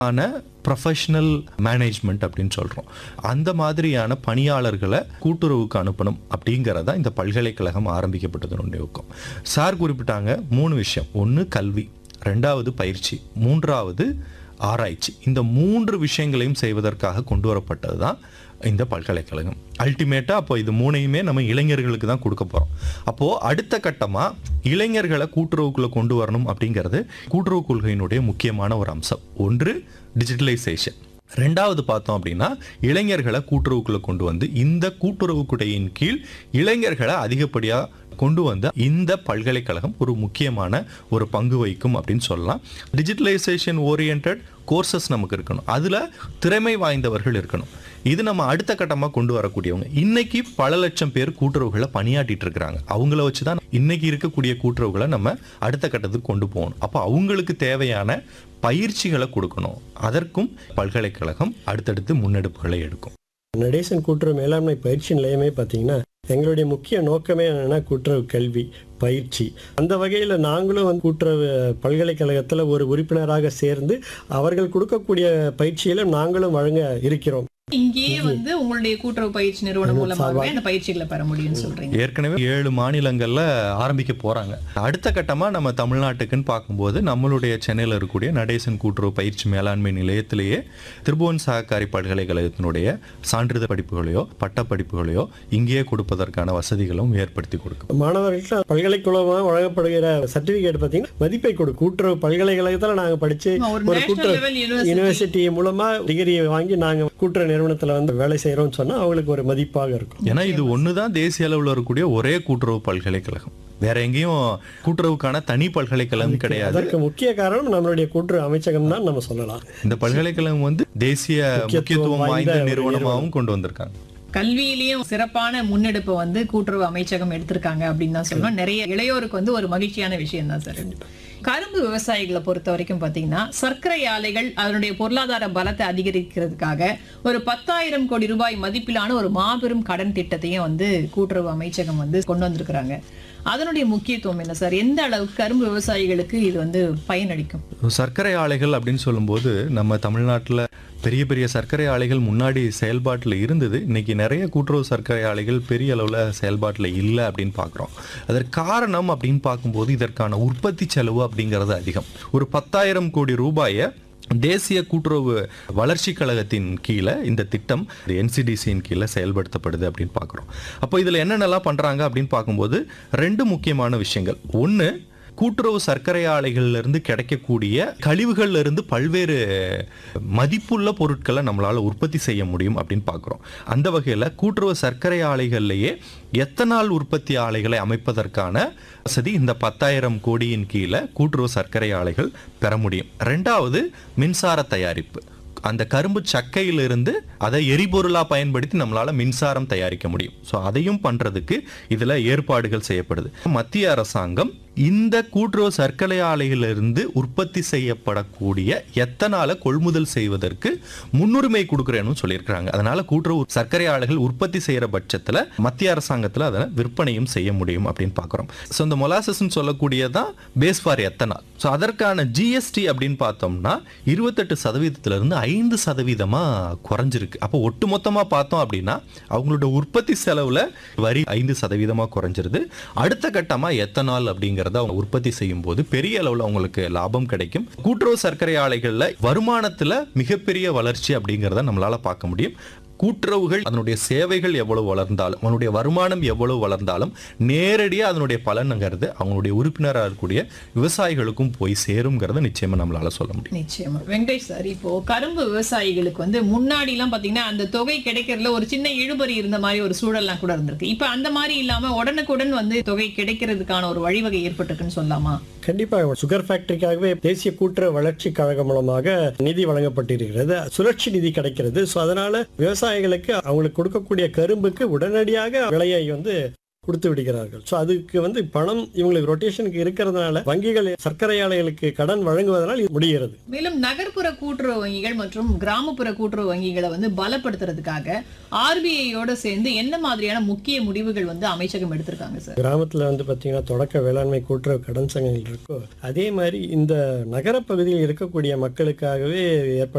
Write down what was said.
ஆன professional management அப்படின்னு சொல்கிறோம் அந்த மாதிரியான பணியாளர்களை கூட்டுறவுக்கு அனுப்பணும் அப்படிங்கிறதா இந்த பல்கலைக்கழகம் ஆரம்பிக்கப்பட்டதனுடைய நோக்கம் சார் குறிப்பிட்டாங்க மூணு விஷயம் ஒன்று கல்வி ரெண்டாவது பயிற்சி மூன்றாவது ஆராய்ச்சி இந்த மூன்று விஷயங்களையும் செய்வதற்காக கொண்டு வரப்பட்டது தான் இந்த பல்கலைக்கழகம் அல்டிமேட்டாக அப்போ இது மூணையுமே நம்ம இளைஞர்களுக்கு தான் கொடுக்க போகிறோம் அப்போது அடுத்த கட்டமாக இளைஞர்களை கூட்டுறவுக்குள்ளே கொண்டு வரணும் அப்படிங்கிறது கூட்டுறவு கொள்கையினுடைய முக்கியமான ஒரு அம்சம் ஒன்று டிஜிட்டலைசேஷன் ரெண்டாவது பார்த்தோம் அப்படின்னா இளைஞர்களை கூட்டுறவுக்குள்ளே கொண்டு வந்து இந்த கூட்டுறவு குடையின் கீழ் இளைஞர்களை அதிகப்படியாக கொண்டு வந்து இந்த பல்கலைக்கழகம் ஒரு முக்கியமான ஒரு பங்கு வகிக்கும் அப்படின்னு சொல்லலாம் டிஜிட்டலைசேஷன் ஓரியன்ட் கோர்சஸ் நமக்கு இருக்கணும் அதில் திறமை வாய்ந்தவர்கள் இருக்கணும் இது நம்ம அடுத்த கட்டமாக கொண்டு வரக்கூடியவங்க இன்னைக்கு பல லட்சம் பேர் கூட்டுறவுகளை பணியாற்றிட்டு இருக்கிறாங்க அவங்கள வச்சு தான் இன்னைக்கு இருக்கக்கூடிய கூட்டுறவுகளை நம்ம அடுத்த கட்டத்துக்கு கொண்டு போகணும் அப்போ அவங்களுக்கு தேவையான பயிற்சிகளை கொடுக்கணும் அதற்கும் பல்கலைக்கழகம் அடுத்தடுத்து முன்னெடுப்புகளை எடுக்கும் நடேசன் கூட்டுறவு மேலாண்மை பயிற்சி நிலையமே பார்த்தீங்கன்னா எங்களுடைய முக்கிய நோக்கமே என்னன்னா கூட்டுறவு கல்வி பயிற்சி அந்த வகையில் நாங்களும் வந்து கூட்டுறவு பல்கலைக்கழகத்தில் ஒரு உறுப்பினராக சேர்ந்து அவர்கள் கொடுக்கக்கூடிய பயிற்சியில நாங்களும் வழங்க இருக்கிறோம் இங்கேயே வந்து உங்களுடைய கூட்டுறவு பயிற்சி நிறுவனம் மூலமாகவே அந்த பயிற்சிகளை பெற முடியும்னு சொல்றீங்க ஏற்கனவே ஏழு மாநிலங்கள்ல ஆரம்பிக்க போறாங்க அடுத்த கட்டமா நம்ம தமிழ்நாட்டுக்குன்னு பார்க்கும்போது நம்மளுடைய சென்னையில் இருக்கக்கூடிய நடேசன் கூட்டுறவு பயிற்சி மேலாண்மை நிலையத்திலேயே திருபுவன் சககாரி பல்கலைக்கழகத்தினுடைய சான்றிதழ் படிப்புகளையோ பட்ட படிப்புகளையோ இங்கேயே கொடுப்பதற்கான வசதிகளும் ஏற்படுத்தி கொடுக்கும் மாணவர்களுக்கு பல்கலைக்கழகமாக வழங்கப்படுகிற சர்டிபிகேட் பார்த்தீங்கன்னா மதிப்பை கொடு கூட்டுறவு பல்கலைக்கழகத்தில் நாங்கள் படித்து ஒரு ஒரு நேஷனல் கூட்டுறவு லெவல் யூனிவர்சிட்டி யூனிவர்சிட்டி மூலமா டிகிரியை வாங்கி நாங்க கூட்டுறவு நிறுவனத்துல வந்து வேலை செய்யறோம்னு சொன்னா அவங்களுக்கு ஒரு மதிப்பாக இருக்கும் ஏன்னா இது ஒன்று தான் தேசிய அளவில் இருக்கக்கூடிய ஒரே கூட்டுறவு பல்கலைக்கழகம் வேற எங்கேயும் கூட்டுறவுக்கான தனி பல்கலைக்கழகம் கிடையாது அதற்கு முக்கிய காரணம் நம்மளுடைய கூட்டுறவு அமைச்சகம் தான் நம்ம சொல்லலாம் இந்த பல்கலைக்கழகம் வந்து தேசிய முக்கியத்துவம் வாய்ந்த வாய்ந்த ஒரு நிறுவனமாகவும் கொண்டு வந்திருக்காங்க கல்வியிலயும் சிறப்பான முன்னெடுப்பை வந்து கூட்டுறவு அமைச்சகம் எடுத்திருக்காங்க அப்படின்னு தான் சொல்லணும் நிறைய இளையோருக்கு வந்து ஒரு மகிழ்ச்சியான விஷயம் தான் சார் கரும்பு விவசாயிகளை பொறுத்த வரைக்கும் பாத்தீங்கன்னா சர்க்கரை ஆலைகள் அதனுடைய பொருளாதார பலத்தை அதிகரிக்கிறதுக்காக ஒரு பத்தாயிரம் கோடி ரூபாய் மதிப்பிலான ஒரு மாபெரும் கடன் திட்டத்தையும் வந்து கூட்டுறவு அமைச்சகம் வந்து கொண்டு வந்திருக்கிறாங்க அதனுடைய முக்கியத்துவம் என்ன சார் எந்த அளவுக்கு கரும்பு விவசாயிகளுக்கு இது வந்து பயனளிக்கும் சர்க்கரை ஆலைகள் அப்படின்னு சொல்லும்போது நம்ம தமிழ்நாட்டில் பெரிய பெரிய சர்க்கரை ஆலைகள் முன்னாடி செயல்பாட்டில் இருந்தது இன்னைக்கு நிறைய கூட்டுறவு சர்க்கரை ஆலைகள் பெரிய அளவில் செயல்பாட்டில் இல்லை அப்படின்னு பார்க்குறோம் அதற்கு காரணம் அப்படின்னு பார்க்கும்போது இதற்கான உற்பத்தி செலவு அப்படிங்கிறது அதிகம் ஒரு பத்தாயிரம் கோடி ரூபாயை தேசிய கூட்டுறவு வளர்ச்சி கழகத்தின் கீழே இந்த திட்டம் என்சிடிசியின் கீழே செயல்படுத்தப்படுது அப்படின்னு பார்க்குறோம் அப்போ இதில் என்னென்னலாம் பண்ணுறாங்க அப்படின்னு பார்க்கும்போது ரெண்டு முக்கியமான விஷயங்கள் ஒன்று கூட்டுறவு சர்க்கரை ஆலைகள்ல இருந்து கிடைக்கக்கூடிய கழிவுகள்ல இருந்து பல்வேறு மதிப்புள்ள பொருட்களை நம்மளால உற்பத்தி செய்ய முடியும் அப்படின்னு பார்க்குறோம் அந்த வகையில் கூட்டுறவு சர்க்கரை ஆலைகள்லேயே எத்தனால் உற்பத்தி ஆலைகளை அமைப்பதற்கான வசதி இந்த பத்தாயிரம் கோடியின் கீழே கூட்டுறவு சர்க்கரை ஆலைகள் பெற முடியும் ரெண்டாவது மின்சார தயாரிப்பு அந்த கரும்பு சக்கையிலிருந்து அதை எரிபொருளாக பயன்படுத்தி நம்மளால மின்சாரம் தயாரிக்க முடியும் ஸோ அதையும் பண்றதுக்கு இதுல ஏற்பாடுகள் செய்யப்படுது மத்திய அரசாங்கம் இந்த கூட்டுறவு சர்க்கரை ஆலைகளிலிருந்து உற்பத்தி செய்யப்படக்கூடிய எத்தனால கொள்முதல் செய்வதற்கு முன்னுரிமை கொடுக்குறேன்னு சொல்லியிருக்கிறாங்க அதனால கூட்டுறவு சர்க்கரை ஆலைகள் உற்பத்தி செய்யற பட்சத்துல மத்திய அரசாங்கத்துல அதை விற்பனையும் செய்ய முடியும் அப்படின்னு பார்க்குறோம் ஸோ இந்த மொலாசஸ்ன்னு சொல்லக்கூடியதான் பேஸ் ஃபார் எத்தனால் ஸோ அதற்கான ஜிஎஸ்டி அப்படின்னு பார்த்தோம்னா இருபத்தெட்டு சதவீதத்துல இருந்து ஐந்து சதவீதமா குறைஞ்சிருக்கு அப்போ ஒட்டுமொத்தமா பார்த்தோம் அப்படின்னா அவங்களோட உற்பத்தி செலவுல வரி ஐந்து சதவீதமா குறைஞ்சிருது அடுத்த கட்டமா எத்தனால் அப்படிங்கறத அவங்க உற்பத்தி செய்யும் போது பெரிய அளவுல அவங்களுக்கு லாபம் கிடைக்கும் கூட்டுறவு சர்க்கரை ஆலைகள்ல வருமானத்துல மிகப்பெரிய வளர்ச்சி அப்படிங்கறத நம்மளால பார்க்க முடியும் கூட்டுறவுகள் அதனுடைய சேவைகள் எவ்வளவு வளர்ந்தாலும் அதனுடைய வருமானம் எவ்வளவு வளர்ந்தாலும் நேரடியாக அதனுடைய பலனுங்கிறது அவங்களுடைய உறுப்பினராக இருக்கக்கூடிய விவசாயிகளுக்கும் போய் சேருங்கிறத நிச்சயமா நம்மளால சொல்ல முடியும் நிச்சயமா வெங்கடேஷ் சார் இப்போ கரும்பு விவசாயிகளுக்கு வந்து முன்னாடி எல்லாம் பாத்தீங்கன்னா அந்த தொகை கிடைக்கிறதுல ஒரு சின்ன இழுபறி இருந்த மாதிரி ஒரு சூழல்லாம் கூட இருந்திருக்கு இப்ப அந்த மாதிரி இல்லாம உடனுக்குடன் வந்து தொகை கிடைக்கிறதுக்கான ஒரு வழிவகை ஏற்பட்டிருக்குன்னு சொல்லலாமா கண்டிப்பா சுகர் ஃபேக்டரிக்காகவே தேசிய கூட்டுறவு வளர்ச்சி கழகம் மூலமாக நிதி வழங்கப்பட்டிருக்கிறது சுழற்சி நிதி கிடைக்கிறது ஸோ அதனால விவசாயிகளுக்கு அவங்களுக்கு கொடுக்கக்கூடிய கரும்புக்கு உடனடியாக விலையை வந்து கொடுத்து விடுகிறார்கள் ஸோ அதுக்கு வந்து பணம் இவங்களுக்கு ரொட்டேஷனுக்கு இருக்கிறதுனால வங்கிகள் சர்க்கரை ஆலைகளுக்கு கடன் வழங்குவதனால் இது முடிகிறது மேலும் நகர்ப்புற கூட்டுறவு வங்கிகள் மற்றும் கிராமப்புற கூட்டுறவு வங்கிகளை வந்து பலப்படுத்துறதுக்காக ஆர்பிஐயோட சேர்ந்து என்ன மாதிரியான முக்கிய முடிவுகள் வந்து அமைச்சகம் எடுத்திருக்காங்க சார் கிராமத்தில் வந்து பார்த்தீங்கன்னா தொடக்க வேளாண்மை கூட்டுறவு கடன் சங்கங்கள் இருக்கோ அதே மாதிரி இந்த நகரப் பகுதியில் இருக்கக்கூடிய மக்களுக்காகவே ஏற்பட